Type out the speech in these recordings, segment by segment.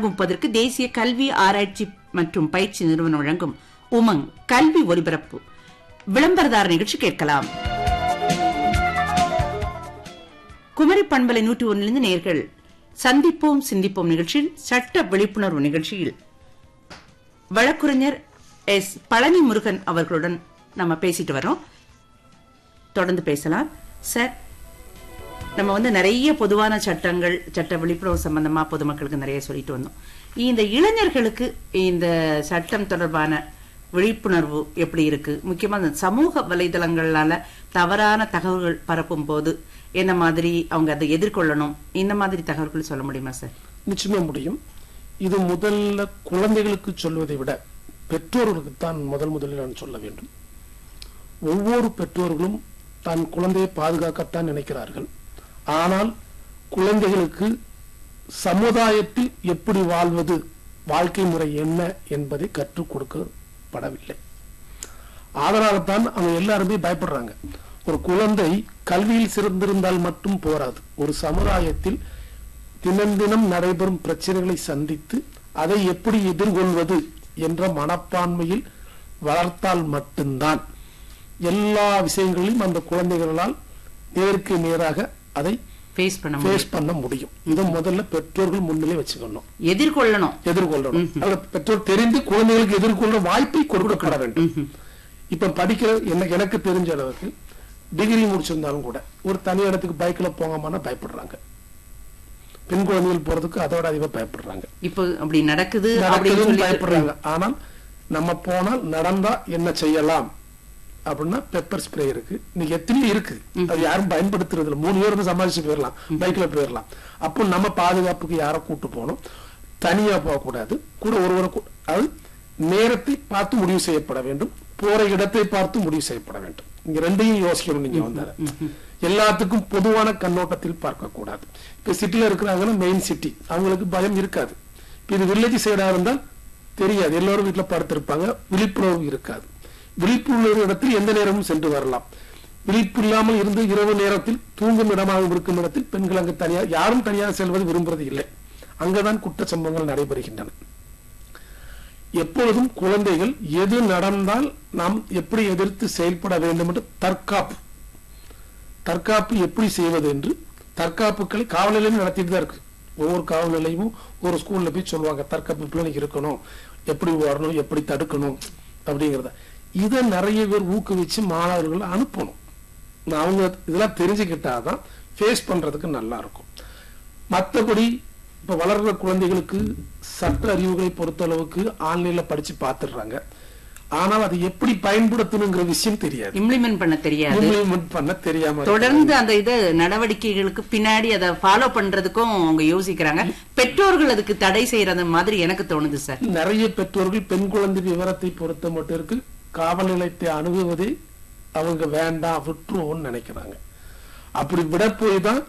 நான்கு முப்பதற்கு தேசிய கல்வி ஆராய்ச்சி மற்றும் பயிற்சி நிறுவனம் வழங்கும் உமங் கல்வி ஒலிபரப்பு விளம்பரதார நிகழ்ச்சி கேட்கலாம் குமரி பண்பலை நூற்றி ஒன்றிலிருந்து நேர்கள் சந்திப்போம் சிந்திப்போம் நிகழ்ச்சியில் சட்ட விழிப்புணர்வு நிகழ்ச்சியில் வழக்குரைஞர் எஸ் பழனி முருகன் அவர்களுடன் நம்ம பேசிட்டு வரோம் தொடர்ந்து பேசலாம் சார் நம்ம வந்து நிறைய பொதுவான சட்டங்கள் சட்ட விழிப்புணர்வு சம்பந்தமா பொதுமக்களுக்கு நிறைய சொல்லிட்டு வந்தோம் இந்த இளைஞர்களுக்கு இந்த சட்டம் தொடர்பான விழிப்புணர்வு எப்படி இருக்கு முக்கியமா இந்த சமூக வலைதளங்களால தவறான தகவல்கள் பரப்பும் போது என்ன மாதிரி அவங்க அதை எதிர்கொள்ளணும் இந்த மாதிரி தகவல்கள் சொல்ல முடியுமா சார் நிச்சயமா முடியும் இது முதல்ல குழந்தைகளுக்கு சொல்வதை விட பெற்றோர்களுக்கு தான் முதல் முதலில் நான் சொல்ல வேண்டும் ஒவ்வொரு பெற்றோர்களும் தன் குழந்தையை பாதுகாக்கத்தான் நினைக்கிறார்கள் ஆனால் குழந்தைகளுக்கு சமுதாயத்தில் எப்படி வாழ்வது வாழ்க்கை முறை என்ன என்பதை கற்றுக் கொடுக்கப்படவில்லை அதனால்தான் அவங்க எல்லாருமே பயப்படுறாங்க ஒரு குழந்தை கல்வியில் சிறந்திருந்தால் மட்டும் போராது ஒரு சமுதாயத்தில் தினம் தினம் நடைபெறும் பிரச்சனைகளை சந்தித்து அதை எப்படி எதிர்கொள்வது என்ற மனப்பான்மையில் வளர்த்தால் மட்டும்தான் எல்லா விஷயங்களிலும் அந்த குழந்தைகளால் நேருக்கு நேராக அதை ஃபேஸ் பண்ண முடியும் ஃபேஸ் பண்ண முடியும் இதை முதல்ல பெற்றோர்கள் முன்னிலை வச்சுக்கணும் எதிர்கொள்ளணும் எதிர்கொள்ளணும் அதுல பெற்றோர் தெரிந்து குழந்தைகளுக்கு எதிர்கொள்ள வாய்ப்பை கொடுக்கப்பட வேண்டும் இப்ப படிக்கிற எனக்கு எனக்கு தெரிஞ்ச அளவுக்கு டிகிரி முடிச்சிருந்தாலும் கூட ஒரு தனி இடத்துக்கு பைக்ல போங்கம்மானா பயப்படுறாங்க பெண் குழந்தைகள் போறதுக்கு அதோட அதிகமா பயப்படுறாங்க இப்போ அப்படி நடக்குது அப்படின்னு நடக்குதுன்னு சொல்லி பயப்படுறாங்க ஆனால் நம்ம போனால் நடந்தா என்ன செய்யலாம் அப்படின்னா பெப்பர் ஸ்ப்ரே இருக்கு இன்னைக்கு எத்தனையோ இருக்கு அது யாரும் பயன்படுத்துறது இல்ல மூணு பேர் இருந்து சமாளிச்சு போயிடலாம் பைக்ல போயிடலாம் அப்போ நம்ம பாதுகாப்புக்கு யாரை கூட்டு போகணும் தனியா போகக்கூடாது கூட ஒருவரை கூ- அது நேரத்தை பார்த்து முடிவு செய்யப்பட வேண்டும் போற இடத்தை பார்த்து முடிவு செய்யப்பட வேண்டும் இங்க ரெண்டையும் யோசிக்கணும் நீங்க வந்தால எல்லாத்துக்கும் பொதுவான கண்ணோட்டத்தில் பார்க்க கூடாது இப்ப சிட்டில இருக்கிறாங்கன்னா மெயின் சிட்டி அவங்களுக்கு பயம் இருக்காது இப்ப இது வில்லேஜ் சைடா இருந்தால் தெரியாது எல்லாரும் வீட்டுல படுத்திருப்பாங்க விழிப்புணர்வு இருக்காது விழிப்புணர்வு இடத்தில் எந்த நேரமும் சென்று வரலாம் விழிப்பு இல்லாமல் இருந்து இரவு நேரத்தில் தூங்கும் இடமாக இருக்கும் இடத்தில் பெண்கள் அங்கு தனியாக யாரும் தனியாக செல்வது விரும்புறது இல்லை அங்கதான் குற்ற சம்பவங்கள் நடைபெறுகின்றன எப்பொழுதும் குழந்தைகள் எது நடந்தால் நாம் எப்படி எதிர்த்து செயல்பட வேண்டும் என்று தற்காப்பு தற்காப்பு எப்படி செய்வது என்று தற்காப்புகளை காவல் நிலையம் நடத்திட்டு தான் இருக்கு ஒவ்வொரு காவல் நிலையமும் ஒரு ஸ்கூல்ல போய் சொல்லுவாங்க தற்காப்பு பிள்ளைக்கு இருக்கணும் எப்படி வரணும் எப்படி தடுக்கணும் அப்படிங்கறத இதை நிறைய பேர் ஊக்குவிச்சு மாணவர்கள் அனுப்பணும் அவங்க இதெல்லாம் தெரிஞ்சுக்கிட்டாதான் ஃபேஸ் பண்றதுக்கு நல்லா இருக்கும் மற்றபடி இப்ப வளர்ற குழந்தைகளுக்கு சட்ட அறிவுகளை பொறுத்தளவுக்கு ஆன்லைன்ல படிச்சு பார்த்துடுறாங்க ஆனால் அதை எப்படி பயன்படுத்தணுங்கிற விஷயம் தெரியாது இம்ப்ளிமெண்ட் பண்ண தெரியாது இம்ப்ளிமெண்ட் பண்ண தெரியாம இருக்கு. தொடர்ந்து அந்த இது நடவடிக்கைகளுக்கு பின்னாடி அதை ஃபாலோ பண்றதுக்கும் அவங்க யோசிக்கிறாங்க பெற்றோர்கள் அதுக்கு தடை செய்யறது மாதிரி எனக்கு தோணுது சார் நிறைய பெற்றோர்கள் பெண் குழந்தை விவரத்தை பொறுத்த மட்டும் இருக்கு காவல் நிலையத்தை அணுகுவதே அவங்க வேண்டாம் விட்டுருவோம்னு நினைக்கிறாங்க அப்படி விட போய் தான்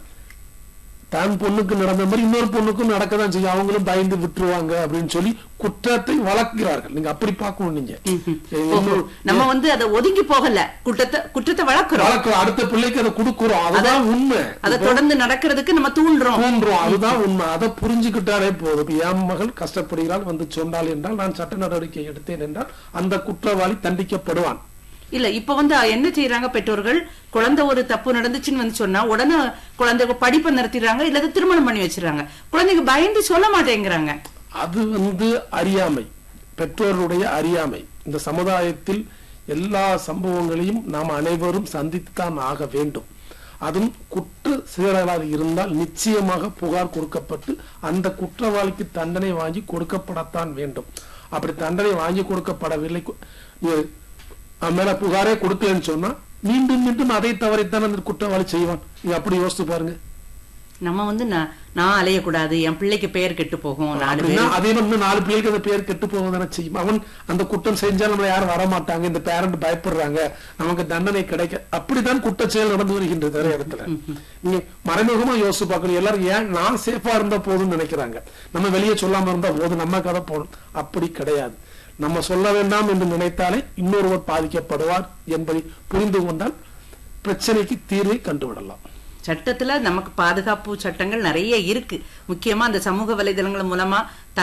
தான் பொண்ணுக்கு நடந்த மாதிரி இன்னொரு பொண்ணுக்கும் நடக்கதான் செய்யும் அவங்களும் பயந்து விட்டுருவாங்க அப்படின்னு சொல்லி குற்றத்தை வளர்க்கிறார்கள் நீங்க அப்படி பார்க்கணும் நீங்க இன்னொரு- நம்ம வந்து அதை ஒதுங்கி போகல குற்றத்தை குற்றத்தை வளர்க்கிறோம் வளர்க்கிறோம் அடுத்த பிள்ளைக்கு அதை கொடுக்குறோம் அதுதான் உண்மை அதை தொடர்ந்து நடக்கிறதுக்கு நம்ம தூண்டுறோம் தோன்றும் அதுதான் உண்மை அதை புரிஞ்சுக்கிட்டாலே போதும் இப்ப என் மகள் கஷ்டப்படுகிறாள் வந்து சொன்னாள் என்றால் நான் சட்ட நடவடிக்கை எடுத்தேன் என்றால் அந்த குற்றவாளி தண்டிக்கப்படுவான் இல்ல இப்ப வந்து என்ன செய்யறாங்க பெற்றோர்கள் குழந்தை ஒரு தப்பு நடந்துச்சுன்னு வந்து சொன்னா உடனே குழந்தைக்கு படிப்பை நிறுத்திடுறாங்க இல்ல அதை திருமணம் பண்ணி வச்சிடறாங்க குழந்தைக்கு பயந்து சொல்ல மாட்டேங்கிறாங்க அது வந்து அறியாமை பெற்றோருடைய அறியாமை இந்த சமுதாயத்தில் எல்லா சம்பவங்களையும் நாம் அனைவரும் சந்தித்துத்தான் ஆக வேண்டும் அதுவும் குற்ற செயலாளர் இருந்தால் நிச்சயமாக புகார் கொடுக்கப்பட்டு அந்த குற்றவாளிக்கு தண்டனை வாங்கி கொடுக்கப்படத்தான் வேண்டும் அப்படி தண்டனை வாங்கி கொடுக்கப்படவில்லை கு- நீ- அவன் மேல புகாரே கொடுக்கலன்னு சொன்னா மீண்டும் மீண்டும் அதை தவறைத்தான் அந்த குற்றவாளி செய்வான் நீங்க அப்படி யோசித்து பாருங்க நம்ம வந்து நான் நான் அலையக்கூடாது என் பிள்ளைக்கு பெயர் கெட்டு போகும் நாலு அப்படின்னா பேர் அதே மாதிரி இன்னும் நாலு பிள்ளைக்கு அந்த பேர் கெட்டு போவதானே செய்யும் அவன் அந்த குற்றம் செஞ்சால் நம்மள யாரும் வர மாட்டாங்க இந்த பேரண்ட் பயப்படுறாங்க நமக்கு தண்டனை கிடைக்க அப்படித்தான் குற்றச்செயல் நடந்து வருகின்றது நிறைய இடத்துல நீங்க மறைமுகமா யோசிச்சு பார்க்கணும் எல்லாரும் ஏன் நான் சேஃபா இருந்தா போதும்னு நினைக்கிறாங்க நம்ம வெளியே சொல்லாம இருந்தா போதும் நம்ம கதை போகணும் அப்படி கிடையாது நம்ம சொல்ல வேண்டாம் என்று நினைத்தாலே இன்னொருவர் பாதிக்கப்படுவார் என்பதை புரிந்து கொண்டால் பிரச்சனைக்கு தீர்வை கண்டுவிடலாம் சட்டத்துல நமக்கு பாதுகாப்பு சட்டங்கள் நிறைய இருக்கு முக்கியமா அந்த சமூக வலைதளங்கள் மூலமா